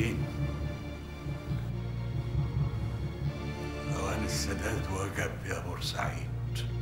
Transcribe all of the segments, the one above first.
المسكين أوان السداد وجب يا بورسعيد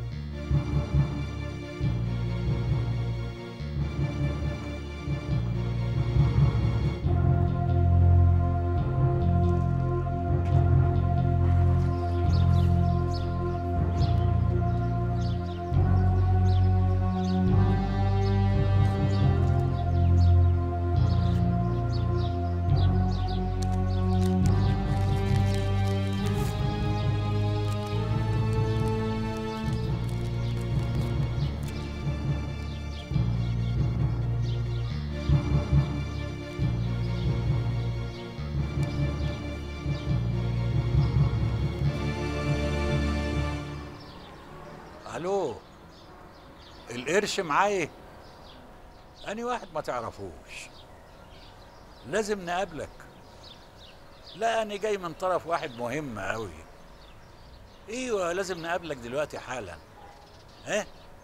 الو القرش معايا اني واحد ما تعرفوش لازم نقابلك لا انا جاي من طرف واحد مهم قوي ايوه لازم نقابلك دلوقتي حالا ها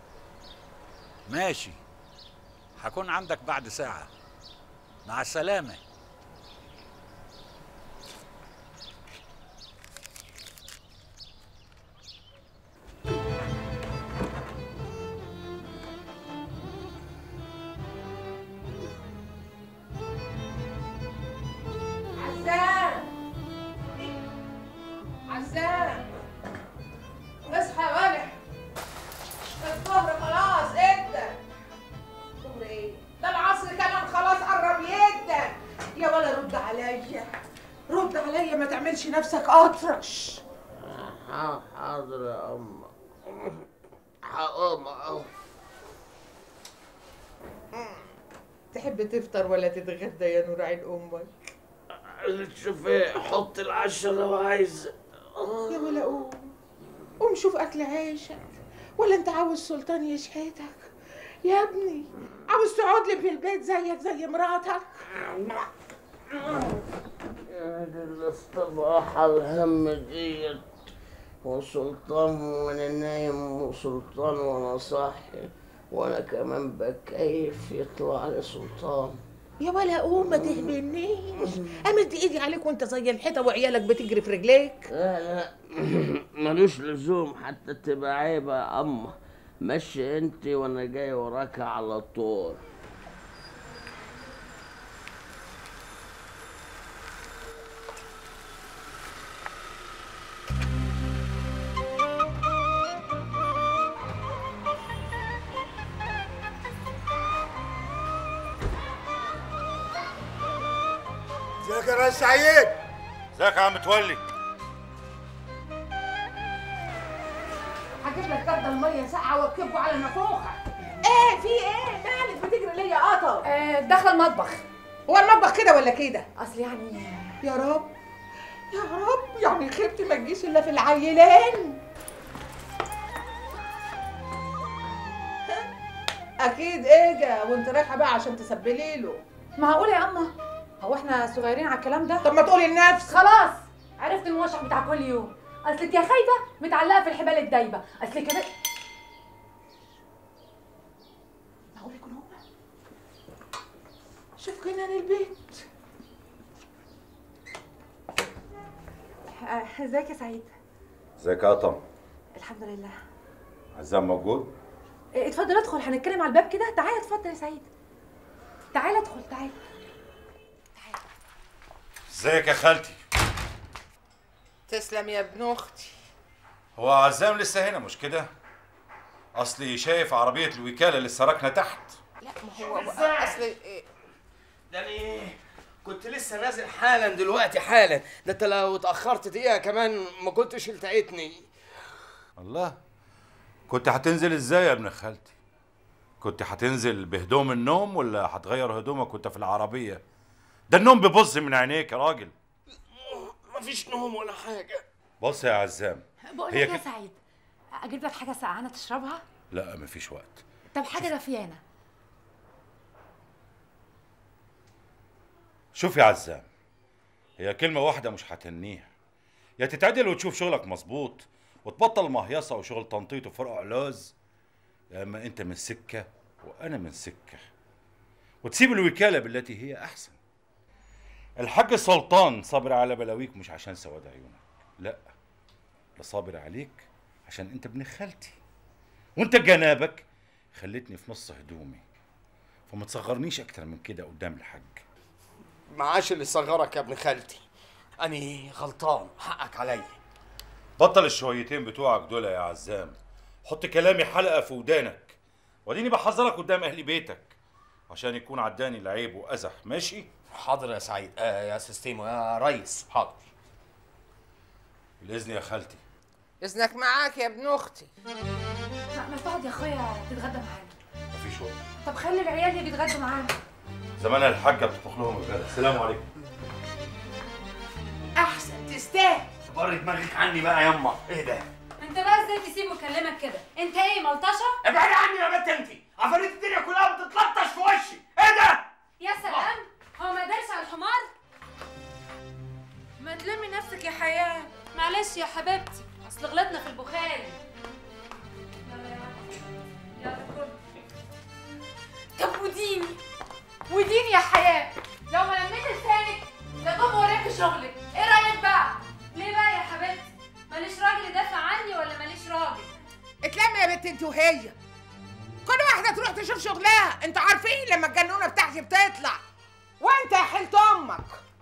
ماشي هكون عندك بعد ساعة مع السلامة عزام عزام اصحى يا ولد الظهر خلاص ادى ظهر ايه ده العصر كمان خلاص قرب يدى يا ولا رد عليا رد عليا ما تعملش نفسك اطرش حاضر يا أم هقوم أهو تحب تفطر ولا تتغدى يا نور عين امك شوف ايه حط العشاء لو عايز يا ولا قوم قوم شوف اكل عيشك ولا انت عاوز سلطان يشحتك يا ابني عاوز تقعد لي في البيت زيك زي مراتك يا دي الاستباحة الهم ديت وسلطان وانا نايم وسلطان وانا صاحي وانا كمان بكيف يطلع لي سلطان يا ولا قوم ما تهبلنيش امد ايدي عليك وانت زي الحيطه وعيالك بتجري في رجليك لا لا ملوش لزوم حتى تبقى عيبة يا أما مشي انت وانا جاي وراك على طول ازيك يا راس سعيد ازيك يا عم متولي هجيب لك جردل ميه ساقعه واكبه على نافوخك ايه في ايه مالك بتجري ليا قطر آه، دخل المطبخ هو المطبخ كده ولا كده اصل يعني يا رب يا رب يعني خيبتي ما تجيش الا في العيلين اكيد اجا وانت رايحه بقى عشان تسبلي له معقوله يا اما هو احنا صغيرين على الكلام ده طب ما تقولي لنفسك خلاص عرفت الموشح بتاع كل يوم اصلك يا خايفه متعلقه في الحبال الدايبه اصلك كده معقول يكون هو شوف جنان البيت آه، ازيك يا سعيد ازيك يا قطم الحمد لله عزام موجود آه، اتفضل ادخل هنتكلم على الباب كده تعالى اتفضل يا سعيد تعالى ادخل تعالى ازيك يا خالتي تسلم يا ابن اختي هو عزام لسه هنا مش كده اصلي شايف عربيه الوكاله لسه راكنه تحت لا ما هو اصل إيه؟ ده انا ايه كنت لسه نازل حالا دلوقتي حالا ده انت لو اتاخرت دقيقه كمان ما كنتش التقيتني الله كنت هتنزل ازاي يا ابن خالتي كنت هتنزل بهدوم النوم ولا هتغير هدومك وانت في العربيه ده النوم بيبص من عينيك يا راجل مفيش نوم ولا حاجه بص يا عزام بقول هي لك يا كده- سعيد اجيب لك حاجه سقعانه تشربها لا مفيش وقت طب حاجه دافيانه شوف يا عزام هي كلمة واحدة مش هتنيها يا تتعدل وتشوف شغلك مظبوط وتبطل مهيصة وشغل تنطيط وفرق علوز يا اما انت من سكة وانا من سكة وتسيب الوكالة بالتي هي احسن الحاج سلطان صابر على بلاويك مش عشان سواد عيونك لا ده صابر عليك عشان انت ابن خالتي وانت جنابك خلتني في نص هدومي فما تصغرنيش اكتر من كده قدام الحاج معاش اللي صغرك يا ابن خالتي اني غلطان حقك عليا بطل الشويتين بتوعك دول يا عزام حط كلامي حلقه في ودانك واديني بحذرك قدام اهل بيتك عشان يكون عداني العيب وازح ماشي حاضر يا سعيد آه يا سيستيمو يا ريس حاضر بالاذن يا خالتي اذنك معاك يا ابن اختي ما ما تقعد يا اخويا تتغدى معانا مفيش وقت طب خلي العيال اللي بيتغدوا معانا زمان الحاجه بتطبخ لهم الغدا السلام عليكم احسن تستاهل بر دماغك عني بقى يما ايه ده انت بقى ازاي تسيب مكلمك كده انت ايه ملطشه ابعد عني يا بنت انت عفاريت الدنيا كلها بتتلطش في وشي ايه ده يا سلام هو ما قدرش على الحمار ما تلمي نفسك يا حياه معلش يا حبيبتي اصل غلطنا في البخاري يلا يا عم. يلا كل طب وديني وديني يا حياه لو ما لميت لسانك لقوم وراك شغلك ايه رايك بقى ليه بقى يا حبيبتي ماليش راجل يدافع عني ولا ماليش راجل اتلمي يا بنت انت وهي كل واحده تروح تشوف شغلها انتوا عارفين لما الجنونه بتاعتي بتطلع وانت يا حلت امك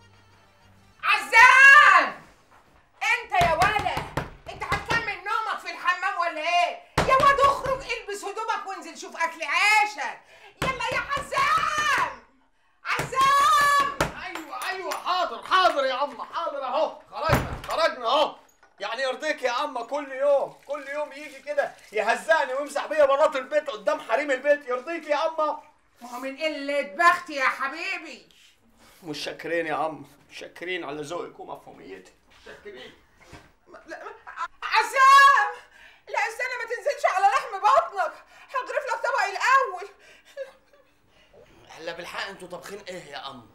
عزام انت يا ولد انت هتكمل نومك في الحمام ولا ايه يا واد اخرج البس هدومك وانزل شوف اكل عيشك يلا يا عزام عزام ايوه ايوه حاضر حاضر يا عم حاضر اهو خرجنا خرجنا اهو يعني يرضيك يا عم كل يوم كل يوم يجي كده يهزقني ويمسح بيا بلاط البيت قدام حريم البيت يرضيك يا عم ما هو من قله بختي يا حبيبي مش شاكرين يا عم شاكرين على ذوقك ومفهوميتك شاكرين عزام لا استنى ما تنزلش على لحم بطنك هغرف لك طبقي الاول هلا بالحق انتوا طابخين ايه يا عم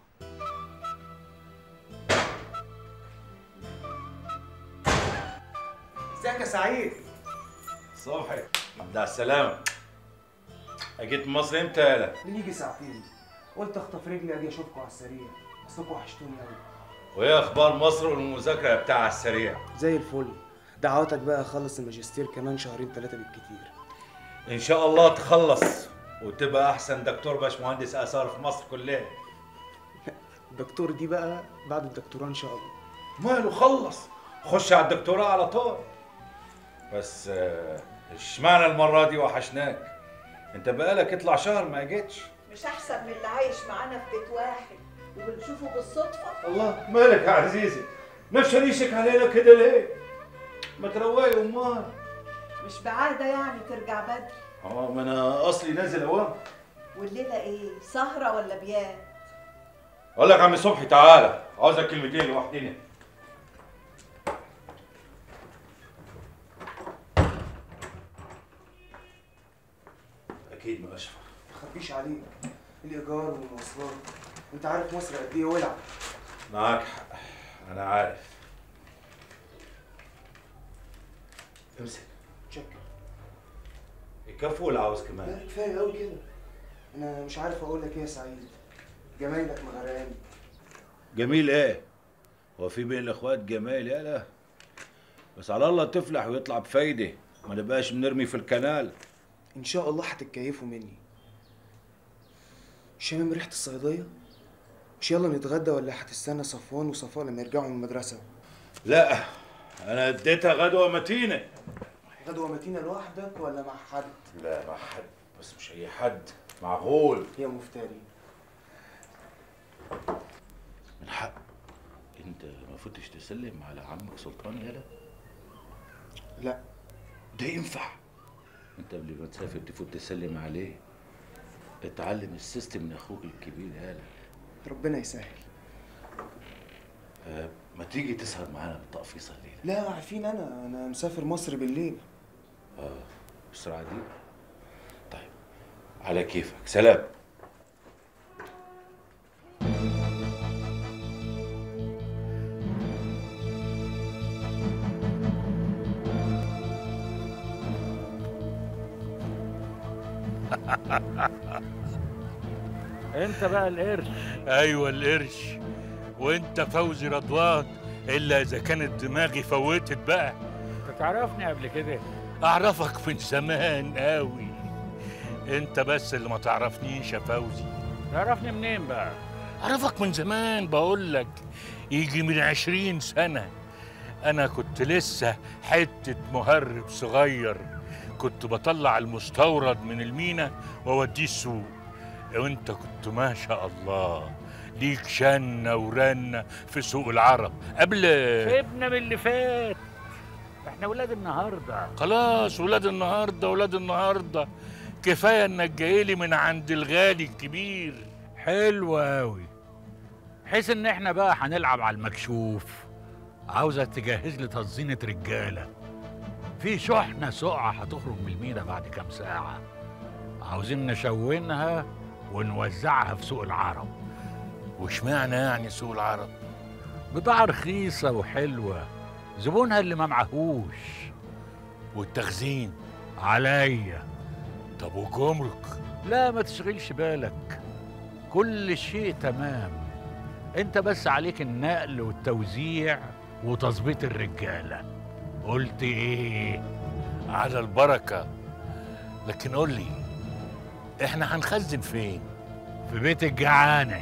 ازيك يا سعيد صبحي الحمد على السلامه اجيت من مصر امتى يالا بنيجي ساعتين قلت اخطف رجلي اجي اشوفكم على السريع اصلكم وحشتوني قوي وايه اخبار مصر والمذاكره بتاع على السريع زي الفل دعواتك بقى اخلص الماجستير كمان شهرين ثلاثه بالكتير ان شاء الله تخلص وتبقى احسن دكتور باشمهندس اثار في مصر كلها الدكتور دي بقى بعد الدكتوراه ان شاء الله ماله خلص خش على الدكتوراه على طول بس آه، اشمعنى المره دي وحشناك انت بقالك اطلع شهر ما جيتش مش احسن من اللي عايش معانا في بيت واحد وبنشوفه بالصدفه الله مالك يا عزيزي نفس ريشك علينا كده ليه ما تروقي امال مش بعاده يعني ترجع بدري اه ما انا اصلي نازل اوام والليله ايه سهره ولا بيات اقول لك عم صبحي تعالى عاوزك كلمتين لوحدنا اكيد ما اشفى ما تخبيش عليك الايجار والمواصلات انت عارف مصر قد ايه ولع معاك حق انا عارف امسك تشكر الكفو ولا عاوز لا كمان كفايه قوي كده انا مش عارف اقول لك ايه يا سعيد جمايلك مغرقاني جميل ايه هو في بين الاخوات جمال يالا بس على الله تفلح ويطلع بفايده ما نبقاش بنرمي في الكنال ان شاء الله هتتكيفوا مني شامم ريحه الصيديه مش يلا نتغدى ولا هتستنى صفوان وصفاء لما يرجعوا من المدرسه لا انا اديتها غدوه متينه غدوه متينه لوحدك ولا مع حد لا مع حد بس مش اي حد معقول يا مفتري من حق انت ما فتش تسلم على عمك سلطان يالا لا ده ينفع انت قبل ما تسافر تفوت تسلم عليه اتعلم السيستم من اخوك الكبير يالا ربنا يسهل آه، ما تيجي تسهر معانا بالتقفيصه الليله لا عارفين انا انا مسافر مصر بالليل بسرعه دي طيب على كيفك سلام انت بقى القرش ايوه القرش وانت فوزي رضوان الا اذا كانت دماغي فوتت بقى انت تعرفني قبل كده اعرفك من زمان قوي انت بس اللي ما تعرفنيش يا فوزي تعرفني منين بقى اعرفك من زمان بقول لك يجي من عشرين سنة انا كنت لسه حتة مهرب صغير كنت بطلع المستورد من المينا واوديه السوق وانت كنت ما شاء الله ليك شنة ورنة في سوق العرب قبل سيبنا من اللي فات احنا ولاد النهارده خلاص ولاد النهارده ولاد النهارده كفايه انك جايلي من عند الغالي الكبير حلو قوي بحيث ان احنا بقى هنلعب على المكشوف عاوزك تجهز لي تزينة رجالة في شحنة سقعة هتخرج من المينا بعد كام ساعة عاوزين نشونها ونوزعها في سوق العرب واشمعنى يعني سوق العرب بضاعة رخيصة وحلوة زبونها اللي ما معهوش والتخزين عليا طب وجمرك لا ما تشغلش بالك كل شيء تمام انت بس عليك النقل والتوزيع وتظبيط الرجاله قلت ايه على البركه لكن قول لي احنا هنخزن فين في بيت الجعانه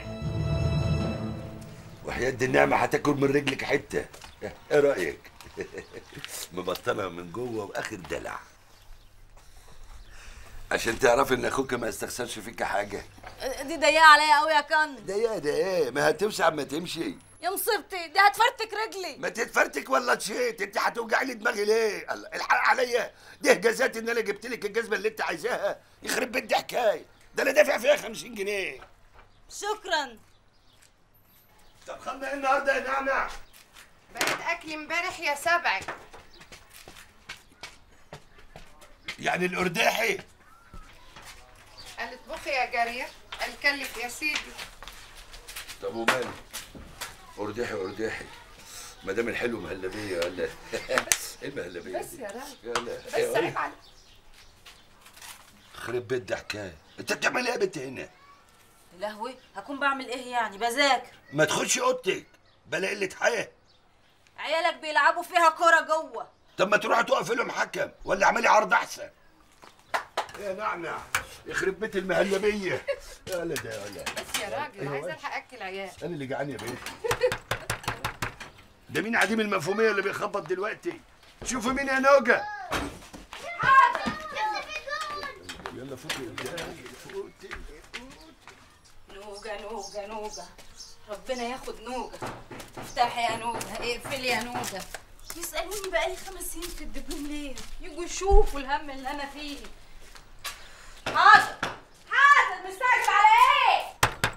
وحياة النعمة هتاكل من رجلك حتة ايه رأيك؟ مبطنة من جوه واخر دلع عشان تعرفي ان اخوك ما استخسرش فيك حاجة دي ضيقه عليا قوي يا كن ده يا ده ايه ما هتوسع ما تمشي يا مصيبتي دي هتفرتك رجلي ما تتفرتك ولا تشيت انت هتوجع لي دماغي ليه الله، الحق عليا دي جزات ان انا جبت لك الجزمه اللي انت عايزاها يخرب بيت دي حكايه ده انا دافع فيها 50 جنيه شكرا طب خدنا ايه النهارده يا نعنع بقيت اكل امبارح يا سبعي يعني الارداحي قال اطبخي يا جاريه قال كلف يا سيدي طب وماله ارداحي ارداحي ما دام الحلو مهلبيه ولا ايه المهلبيه بس دي؟ يا راجل يلا بس عيب عليك خرب بيت ده حكايه انت بتعمل ايه يا بنت هنا يا لهوي هكون بعمل ايه يعني بذاكر ما تخش اوضتك بلا قله حياه عيالك بيلعبوا فيها كوره جوه طب ما تروح تقف لهم حكم ولا اعملي عرض احسن يا نعنع يخرب بيت المهلبيه يا لا ده يا لا بس يا راجل عايزه الحق اكل عيال انا اللي جعان يا بنت ده مين عديم المفهوميه اللي بيخبط دلوقتي شوفوا مين يا نوجه يلا فوتي يا رجاله فوتي نوجة نوجة نوجة ربنا ياخد نوجة افتحي يا نوجة اقفلي يا نوجة يسألوني بقالي خمس سنين في الدبلوم ليه يجوا يشوفوا الهم اللي أنا فيه حاضر حاضر مستعجل على ايه؟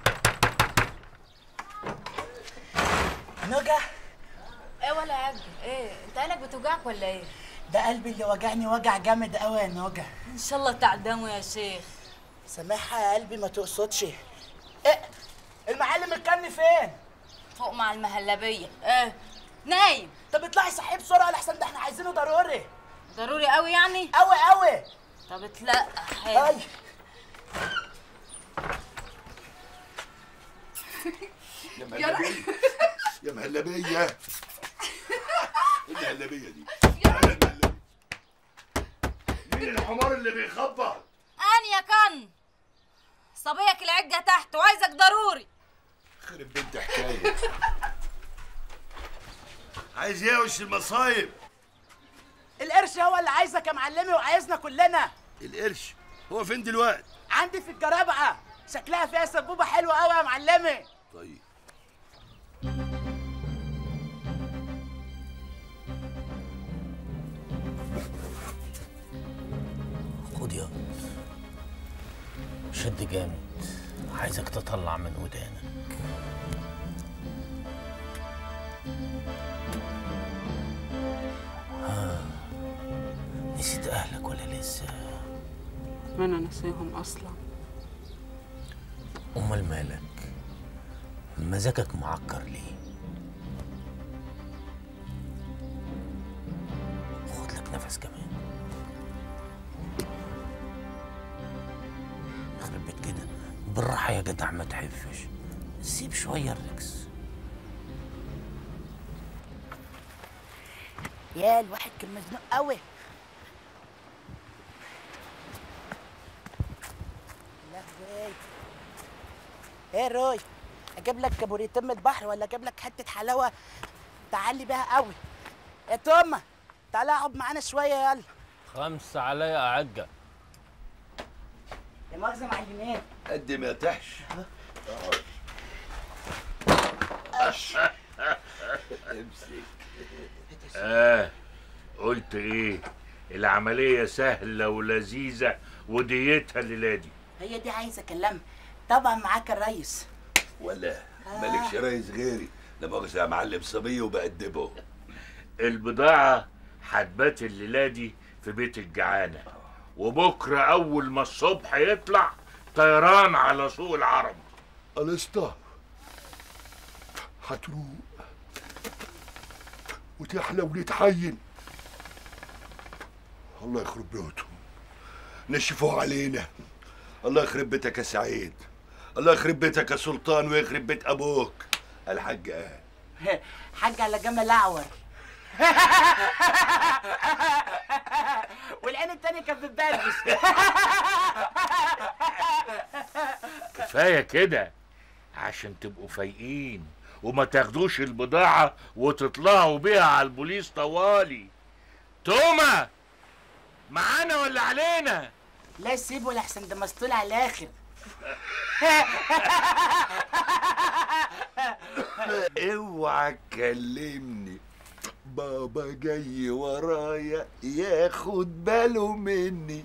نوجة ايه ولا يا عبد ايه انت قالك بتوجعك ولا ايه؟ ده قلبي اللي وجعني وجع جامد قوي يا نوجة ان شاء الله تعدموا يا شيخ سامحها يا قلبي ما تقصدش ايه المعلم الكن فين؟ فوق مع المهلبية ايه نايم طب اطلعي صحيه بسرعة لحسن ده احنا عايزينه ضروري ضروري قوي يعني؟ قوي قوي طب اتلقح حلو اي يا مهلبيه يا مهلبيه ايه المهلبيه دي يا مهلبيه مين الحمار اللي بيخبط أنا يا كن صبيك العجة تحت وعايزك ضروري خرب بنت حكايه عايز ايه يا وش المصايب القرش هو اللي عايزك يا معلمي وعايزنا كلنا القرش هو فين دلوقتي عندي في الجرابعة شكلها فيها سبوبة حلوة قوي يا معلمي طيب خد يا شد جامد عايزك تطلع من ودانك ها نسيت اهلك ولا لسه ما انا نسيهم اصلا امال مالك مزاجك معكر ليه خد لك نفس كمان يخرب بيت كده بالراحة يا جدع ما تحفش سيب شوية الركس يا الواحد كان مزنوق قوي لهوي ايه روي اجيب لك كابوريتين من البحر ولا اجيب لك حته حلاوه تعلي بيها قوي يا توما تعالى اقعد معانا شويه يلا خمسة عليا أعجة يا مؤاخذه معلمين قد ما تحش امسك اه قلت ايه العملية سهلة ولذيذة وديتها الليلة دي هي دي عايزه اكلمها طبعا معاك الريس ولا مالكش رئيس غيري لا مؤاخذة يا معلم صبي وبأدبه البضاعة هتبات الليلة دي في بيت الجعانة وبكرة أول ما الصبح يطلع طيران على سوق العرب الاسطى هتروق وتحلى ونتحين الله يخرب بيوتهم نشفوه علينا الله يخرب بيتك يا سعيد الله يخرب بيتك يا سلطان ويخرب بيت ابوك الحاج قال حاج على جمل اعور والعين التانية كانت بتبربش كفاية كده عشان تبقوا فايقين وما تاخدوش البضاعة وتطلعوا بيها على البوليس طوالي توما معانا ولا علينا لا سيبه لحسن ده مسطول على الاخر اوعى تكلمني بابا جاي ورايا ياخد باله مني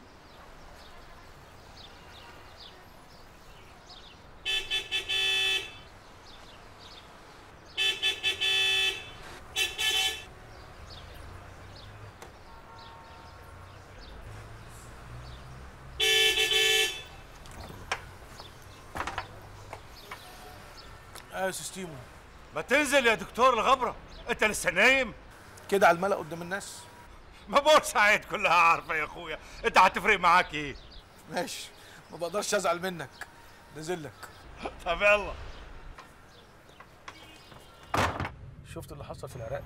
يا سيستيمو ما تنزل يا دكتور الغبرة انت لسه نايم كده على الملأ قدام الناس ما بورسعيد كلها عارفة يا اخويا انت هتفرق معاك ايه ماشي ما بقدرش ازعل منك نزل لك طب يلا شفت اللي حصل في العراق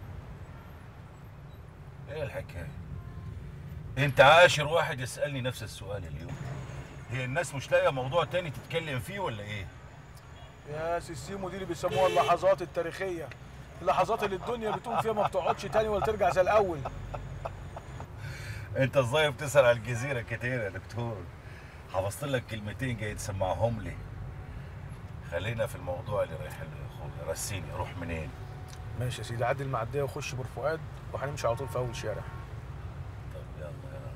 ايه الحكاية انت عاشر واحد يسألني نفس السؤال اليوم هي الناس مش لاقية موضوع تاني تتكلم فيه ولا ايه يا سيسيمو دي اللي بيسموها اللحظات التاريخية اللحظات اللي الدنيا بتقوم فيها ما بتقعدش تاني ولا ترجع زي الأول انت ازاي بتسأل على الجزيرة كتير يا دكتور حفظت لك كلمتين جاي تسمعهم لي خلينا في الموضوع اللي رايح له يا اخويا رسيني اروح منين ماشي يا سيدي عدي المعدية وخش بور فؤاد وهنمشي على طول في أول شارع طب يلا يلا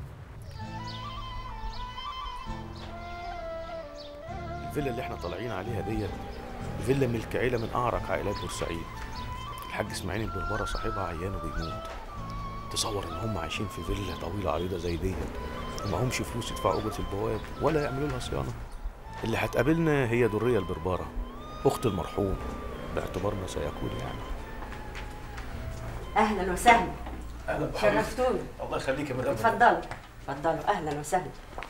الفيلا اللي احنا طالعين عليها ديت فيلا ملك عيلة من أعرق عائلات بورسعيد الحاج إسماعيل البربرة صاحبها عيان وبيموت تصور إن هم عايشين في فيلا طويلة عريضة زي ديت ومعهمش فلوس يدفعوا أجرة البواب ولا يعملوا لها صيانة اللي هتقابلنا هي درية البربرة أخت المرحوم باعتبارنا سيكون يعني اهلا وسهلا أهلا بحضرتك. شرفتوني الله يخليك يا مدام اتفضلوا اتفضلوا اهلا وسهلا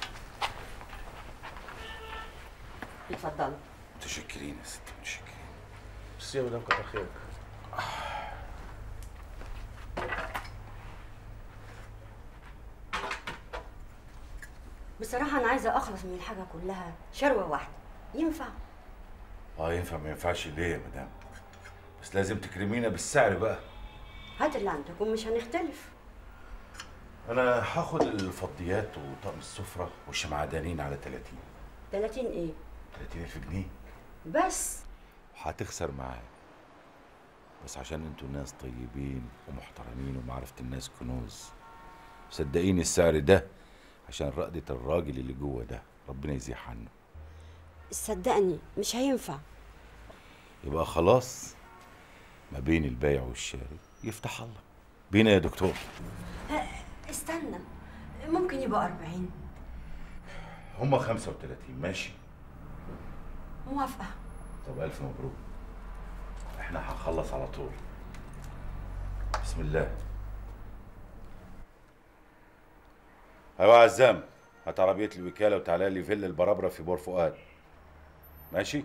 اتفضلوا متشكرين يا ستي متشكرين بس يا مدام كتر خيرك بصراحة أنا عايزة أخلص من الحاجة كلها شروة واحدة ينفع؟ اه ينفع ما ينفعش ليه يا مدام بس لازم تكرمينا بالسعر بقى هات اللي عندك ومش هنختلف انا هاخد الفضيات وطقم السفرة والشمعدانين على 30 30 إيه؟ 30000 جنيه بس هتخسر معايا بس عشان انتوا ناس طيبين ومحترمين ومعرفة الناس كنوز صدقيني السعر ده عشان رقدة الراجل اللي جوه ده ربنا يزيح عنه صدقني مش هينفع يبقى خلاص ما بين البايع والشاري يفتح الله بينا يا دكتور ها، استنى ممكن يبقى 40 هما 35 ماشي موافقة طب ألف مبروك احنا هنخلص على طول بسم الله ايوه يا عزام هات عربية الوكالة وتعالى لي فيلا البرابرة في بور فؤاد ماشي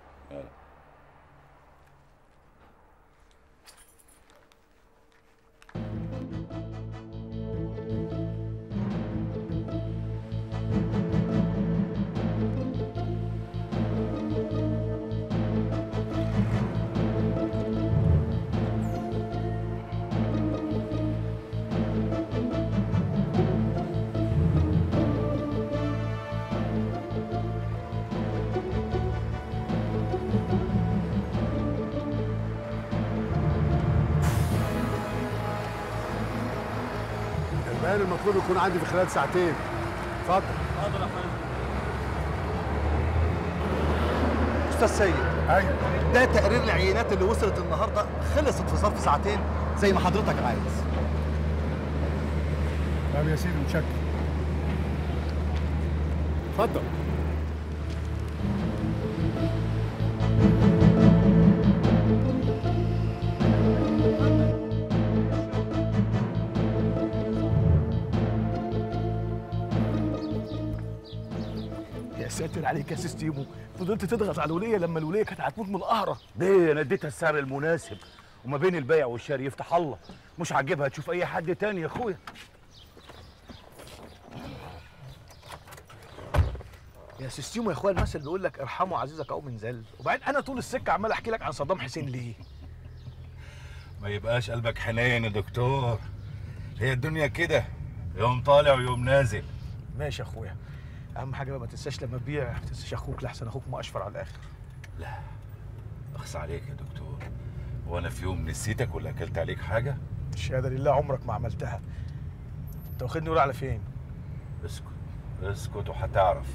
يلا البيان المطلوب يكون عندي في خلال ساعتين اتفضل حاضر يا فندم استاذ سيد ايوه ده تقرير العينات اللي وصلت النهارده خلصت في ظرف ساعتين زي ما حضرتك عايز طب يا سيدي متشكر اتفضل يا ساتر عليك يا سيستيمو فضلت تضغط على الوليه لما الوليه كانت هتموت من القهره ليه انا اديتها السعر المناسب وما بين البيع والشراء يفتح الله مش عاجبها تشوف اي حد تاني يا اخويا يا سيستيمو يا اخويا المثل بيقول لك ارحموا عزيزك او من ذل وبعدين انا طول السكه عمال احكي لك عن صدام حسين ليه ما يبقاش قلبك حنين يا دكتور هي الدنيا كده يوم طالع ويوم نازل ماشي يا اخويا اهم حاجه بقى ما تنساش لما تبيع ما تنساش اخوك لحسن اخوك مقشفر على الاخر لا اخص عليك يا دكتور وانا في يوم نسيتك ولا اكلت عليك حاجه الشهاده لله عمرك ما عملتها انت واخدني ولا على فين اسكت اسكت وهتعرف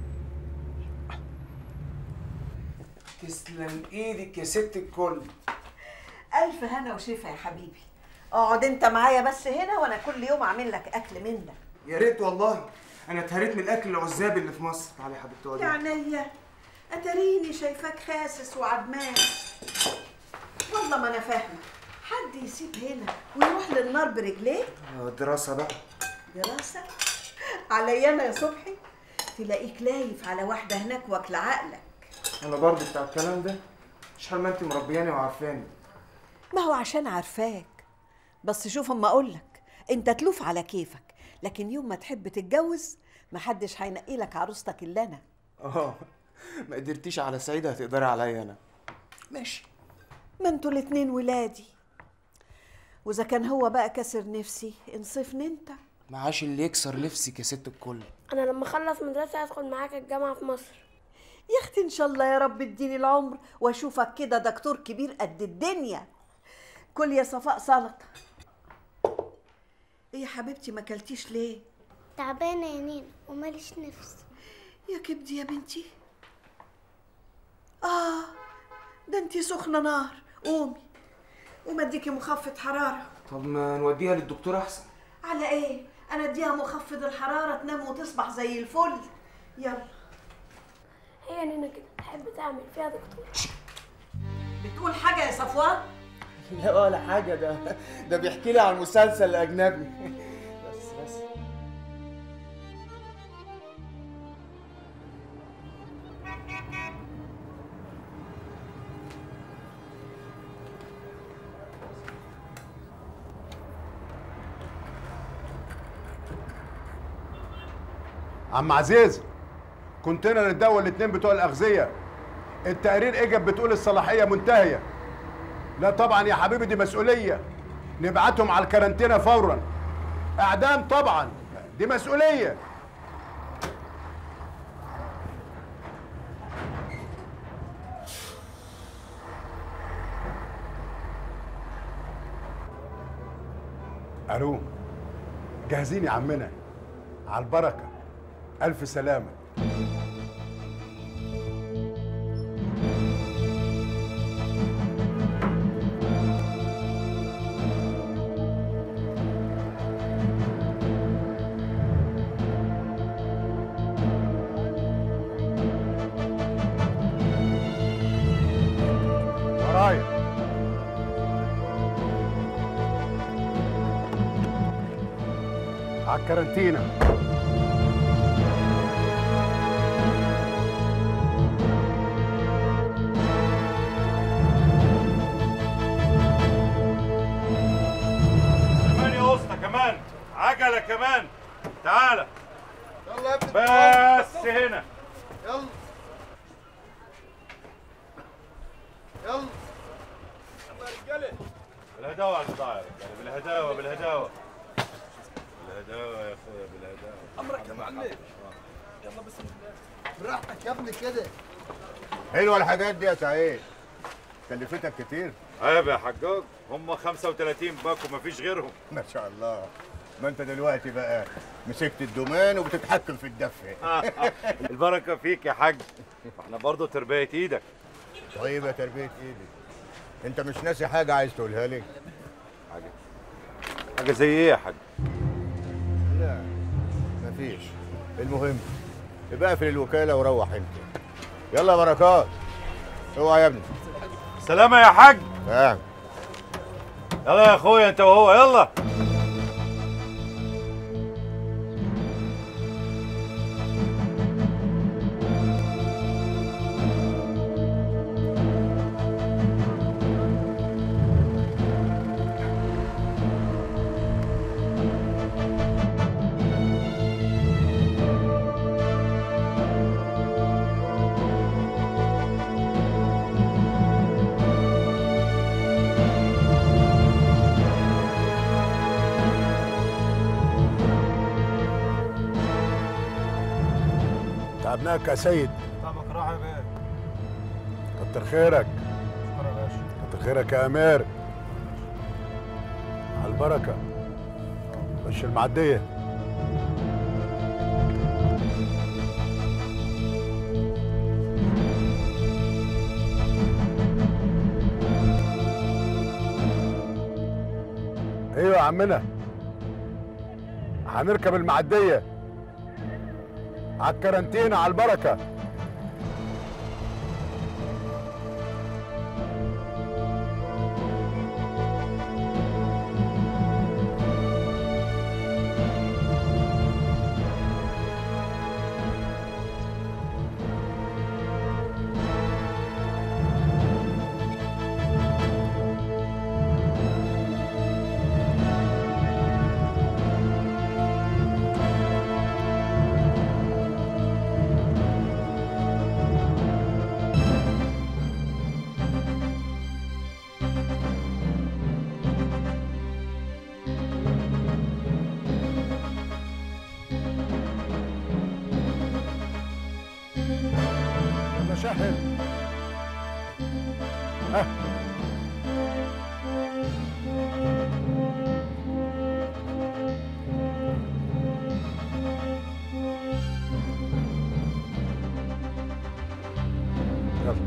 تسلم ايدك يا ست الكل الف هنا وشفا يا حبيبي اقعد انت معايا بس هنا وانا كل يوم اعمل لك اكل من ده يا ريت والله انا اتهريت من الاكل العزاب اللي في مصر تعالي يا حبيبتي يا اقعدي عينيا اتريني شايفاك خاسس وعدمان والله ما انا فاهمه حد يسيب هنا ويروح للنار برجليه آه، دراسه بقى دراسه عليا انا يا صبحي تلاقيك لايف على واحده هناك واكل عقلك انا برضه بتاع الكلام ده مش حال ما انت مربياني وعارفاني ما هو عشان عارفاك بس شوف اما اقول لك انت تلوف على كيفك لكن يوم ما تحب تتجوز محدش هينقي لك عروستك الا انا اه ما قدرتيش على سعيده هتقدري عليا انا ماشي ما انتوا الاتنين ولادي واذا كان هو بقى كسر نفسي انصفني انت معاش اللي يكسر نفسك يا ست الكل انا لما اخلص مدرسه هدخل معاك الجامعه في مصر يا اختي ان شاء الله يا رب اديني العمر واشوفك كده دكتور كبير قد الدنيا كل يا صفاء سلطه ايه يا حبيبتي ما اكلتيش ليه تعبانه يا نينا وماليش نفس يا كبدي يا بنتي اه ده انتي سخنه نار قومي قومي اديكي مخفض حراره طب ما نوديها للدكتور احسن على ايه انا اديها مخفض الحراره تنام وتصبح زي الفل يلا هي نينا كده تحب تعمل فيها دكتور بتقول حاجه يا صفوان لا ولا حاجه ده ده بيحكي لي عن مسلسل اجنبي بس بس عم عزيز كونتينر الدواء الاتنين بتوع الاغذيه التقرير اجب بتقول الصلاحيه منتهيه لا طبعا يا حبيبي دي مسؤوليه نبعتهم على الكارانتينا فورا اعدام طبعا دي مسؤوليه الو جاهزين يا عمنا على البركه الف سلامه ورايا على الكارانتينا كمان يا اسطى كمان عجله كمان تعالى يلا يا ابني بس هنا يلا يلا يلا يا رجاله بالهداوه على البضاعه يا رجاله بالهداوه بالهداوه بالهداوه يا اخويا بالهداوه امرك يا معلم يلا بسم الله براحتك يا ابني كده حلوه الحاجات دي يا سعيد كلفتك كتير عيب يا حجاج هم 35 باكو مفيش غيرهم ما شاء الله ما انت دلوقتي بقى مسكت الدومان وبتتحكم في الدفه البركه فيك يا حاج احنا برضه تربيه ايدك طيب يا تربيه ايدي انت مش ناسي حاجه عايز تقولها لي حاجه حاجه زي ايه يا حاج لا مفيش المهم ابقى اقفل الوكاله وروح انت يلا يا بركات اوعى يا ابني سلامة يا حاج نعم يلا يا اخويا انت وهو يلا تعبناك يا سيد طعمك راح يا بيه كتر خيرك شكرا يا باشا كتر خيرك يا امير على البركه خش المعديه ايوه يا عمنا هنركب المعديه على الكرنتينه على البركه يلا شهل ها يلا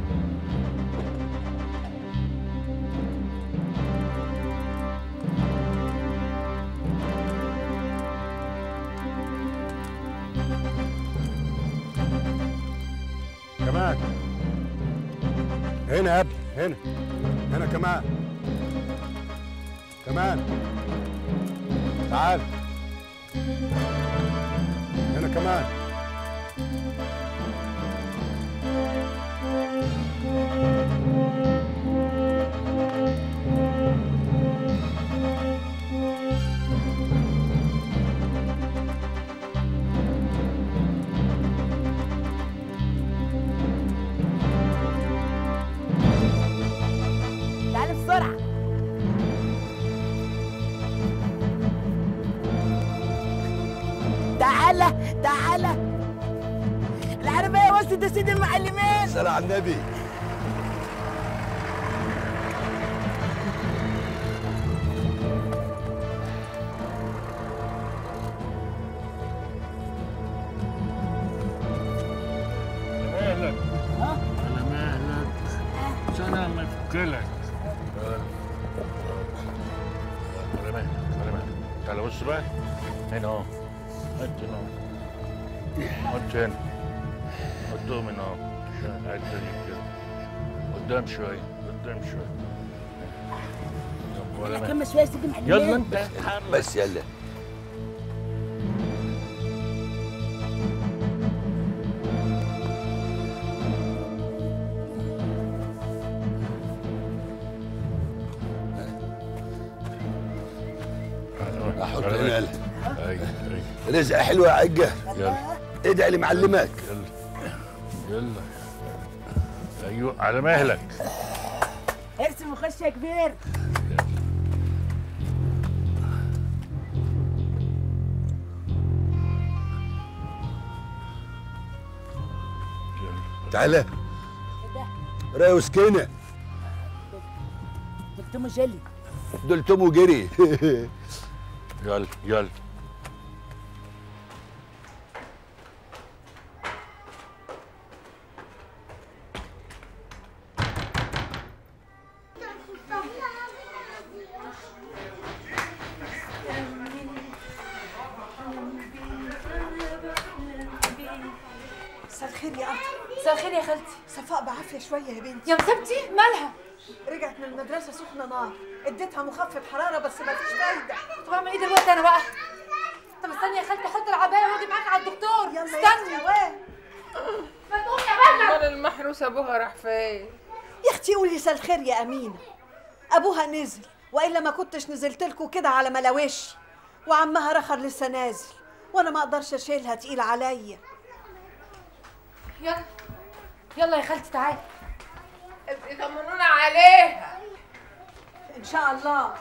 كمان هنا يا ابني هنا هنا كمان كمان تعال هنا كمان تعالى بسرعة تعالى تعالى العربية وصلت يا سيدي المعلمين صلى على النبي مهلك على مهلك سنة ما يفكلك على مهلك على مهلك تعالى بص بقى هنا اهو حط هنا اهو حط هنا حطهم هنا اهو عشان قاعد تاني كده قدام شوية قدام شوية ولا كم مهلك شوية يا سيدي المعلمين يلا انت اتحرك بس يلا احط على هنا مهلك. اي اي رزقه حلوه يا عجه يلا ادعي لمعلمك يلا يلا ايوه على مهلك ارسم وخش يا كبير تعالى راي وسكينه دكتور جلي دول توم وجري يلا يلا مساء الخير يا قطر مساء الخير يا خالتي صفاء بعافيه شويه يا بنتي يا مسابتي مالها رجعت من المدرسه سخنه نار اديتها مخفض حراره بس ما فيش فايده طب اعمل ايه دلوقتي انا بقى طب استني يا خالتي حط العبايه واجي معاك على الدكتور يلا استني يا واد ما تقوم يا بلا امال المحروس ابوها راح فين يا اختي قولي مساء الخير يا امينه ابوها نزل والا ما كنتش نزلت لكم كده على ملاوشي وعمها رخر لسه نازل وانا ما اقدرش اشيلها تقيل عليا يلا يلا يا خالتي تعالي يطمنونا عليها ان شاء الله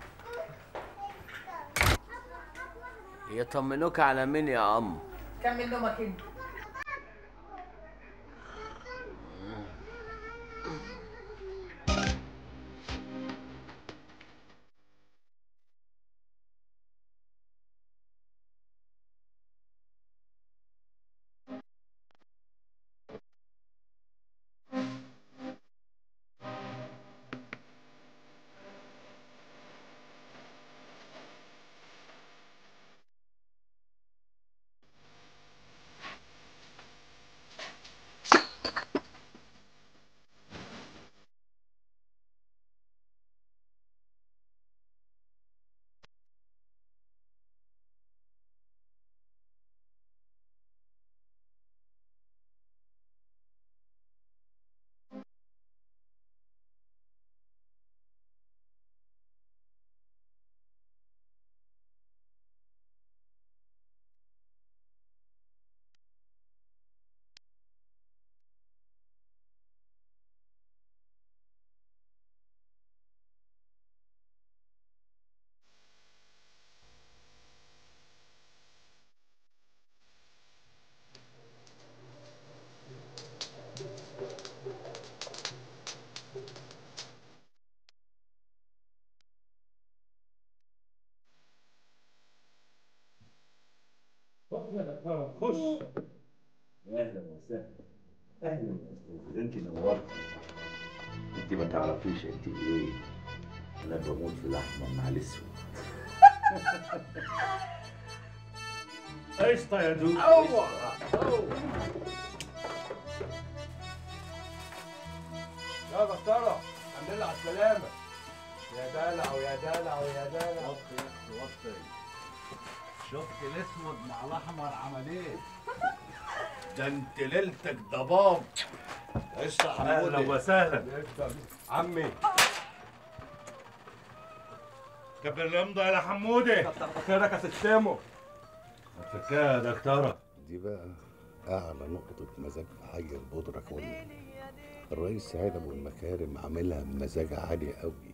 يطمنوك على مين يا ام كمل نومك انت خش اهلا وسهلا اهلا وسهلا انت نورتي انت ما تعرفيش انت ايه انا بموت في الاحمر مع الاسود قشطه يا دود أوه. يا دكتورة الحمد لله على السلامة يا دلع ويا دلع ويا دلع وطي يا اختي وطي شفت الاسود مع الاحمر عمل ايه؟ ده انت ليلتك ضباب قشطه حمودي. اهلا وسهلا عمي كبر الامضه يا حمودي كتر خيرك يا ستامو فكاها يا دكتوره دي بقى اعلى نقطة مزاج في حي البودرة كله الرئيس سعيد ابو المكارم عاملها بمزاج عالي قوي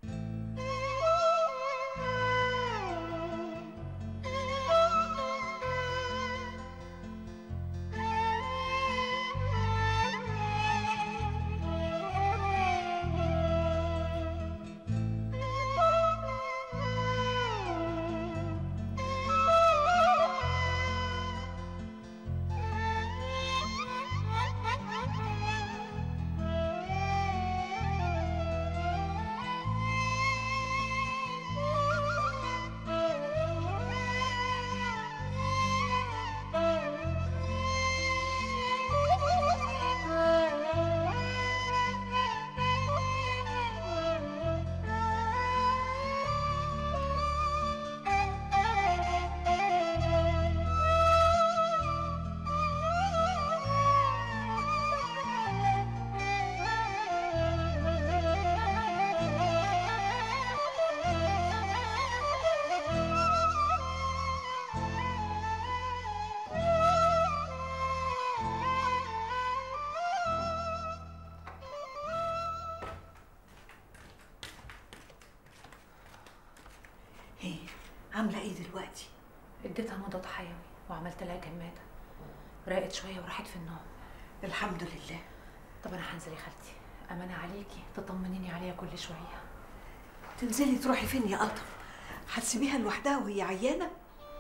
ايه عامله ايه دلوقتي اديتها مضاد حيوي وعملت لها كمادة راقت شوية وراحت في النوم الحمد لله طب انا هنزل يا خالتي امانة عليكي تطمنيني عليها كل شوية تنزلي تروحي فين يا قطر هتسيبيها لوحدها وهي عيانه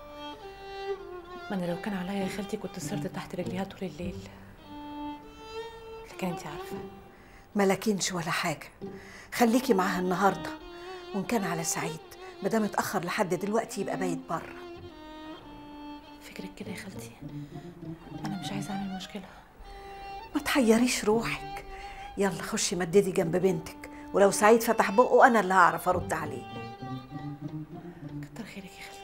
ما انا لو كان عليا يا خالتي كنت صرت تحت رجليها طول الليل لكن انت عارفه ملاكينش ولا حاجه خليكي معاها النهارده وان كان على سعيد ما دام اتاخر لحد دلوقتي يبقى بايت بره فكرك كده يا خالتي انا مش عايزه اعمل مشكله ما تحيريش روحك يلا خشي مددي جنب بنتك ولو سعيد فتح بقه انا اللي هعرف ارد عليه كتر خيرك يا خالتي